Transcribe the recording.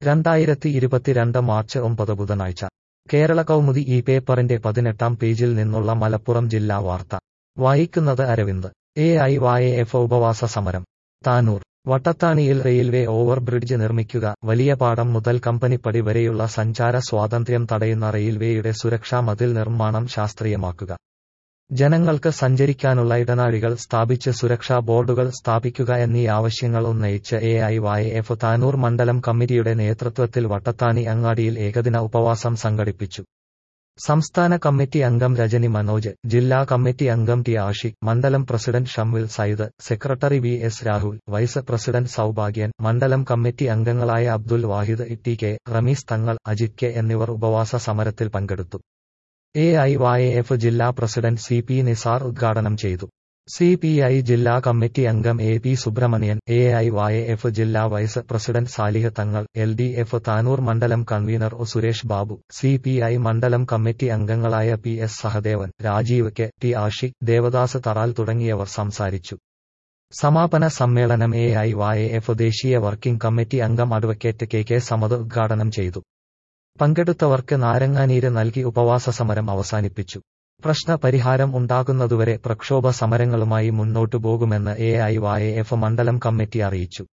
രണ്ടായിരത്തി ഇരുപത്തിരണ്ട് മാർച്ച് ഒമ്പത് ബുധനാഴ്ച കേരള കൗമുദി ഈ പേപ്പറിന്റെ പതിനെട്ടാം പേജിൽ നിന്നുള്ള മലപ്പുറം ജില്ലാ വാർത്ത വായിക്കുന്നത് Aravind A I Y F ഉപവാസ സമരം താനൂർ വട്ടത്താണിയിൽ റെയിൽവേ ഓവർ ബ്രിഡ്ജ് നിർമ്മിക്കുക വലിയപാടം മുതൽ കമ്പനിപ്പടി വരെയുള്ള സഞ്ചാര സ്വാതന്ത്ര്യം തടയുന്ന റെയിൽവേയുടെ സുരക്ഷാ മതിൽ നിർമ്മാണം ശാസ്ത്രീയമാക്കുക ജനങ്ങൾക്ക് സഞ്ചരിക്കാനുള്ള ഇടനാഴികൾ സ്ഥാപിച്ച് സുരക്ഷാ ബോർഡുകൾ സ്ഥാപിക്കുക എന്നീ ആവശ്യങ്ങൾ ഉന്നയിച്ച് A I Y F Tanur മണ്ഡലം കമ്മിറ്റിയുടെ നേതൃത്വത്തിൽ വട്ടത്താണി അങ്ങാടിയിൽ ഏകദിന ഉപവാസം സംഘടിപ്പിച്ചു സംസ്ഥാന കമ്മിറ്റി അംഗം രജനി മനോജ് ജില്ലാ കമ്മിറ്റി അംഗം ടി ആഷിഖ് മണ്ഡലം president Shamvil Sayyid secretary V S Rahul vice president Saubhagyan മണ്ഡലം കമ്മിറ്റി അംഗങ്ങളായ Abdul Wahid T K Rameez Thangal Ajith K എന്നിവർ ഉപവാസ സമരത്തിൽ പങ്കെടുത്തു എ ഐ വായ എഫ് ജില്ലാ പ്രസിഡന്റ് സി പി നിസാർ ഉദ്ഘാടനം ചെയ്തു സി പി ഐ ജില്ലാ കമ്മിറ്റി അംഗം A P Subrahmanyan A I Y F ജില്ലാ vice president Salih Thangal L D F Tanur മണ്ഡലം convener O Suresh Babu C P I മണ്ഡലം കമ്മിറ്റി അംഗങ്ങളായ P S Sahadevan Rajeev K T Ashiq Devadas Tharal തുടങ്ങിയവർ സംസാരിച്ചു സമാപന സമ്മേളനം എ ഐ വായ എഫ് ദേശീയ വർക്കിംഗ് കമ്മിറ്റി അംഗം അഡ്വക്കേറ്റ് കെ കെ സമദ് ഉദ്ഘാടനം ചെയ്തു പങ്കെടുത്തവർക്ക് നാരങ്ങാനീര് നൽകി ഉപവാസ സമരം അവസാനിപ്പിച്ചു പ്രശ്ന പരിഹാരം ഉണ്ടാകുന്നതുവരെ പ്രക്ഷോഭ സമരങ്ങളുമായി മുന്നോട്ടു പോകുമെന്ന് എ ഐ വായ എഫ് മണ്ഡലം കമ്മിറ്റി അറിയിച്ചു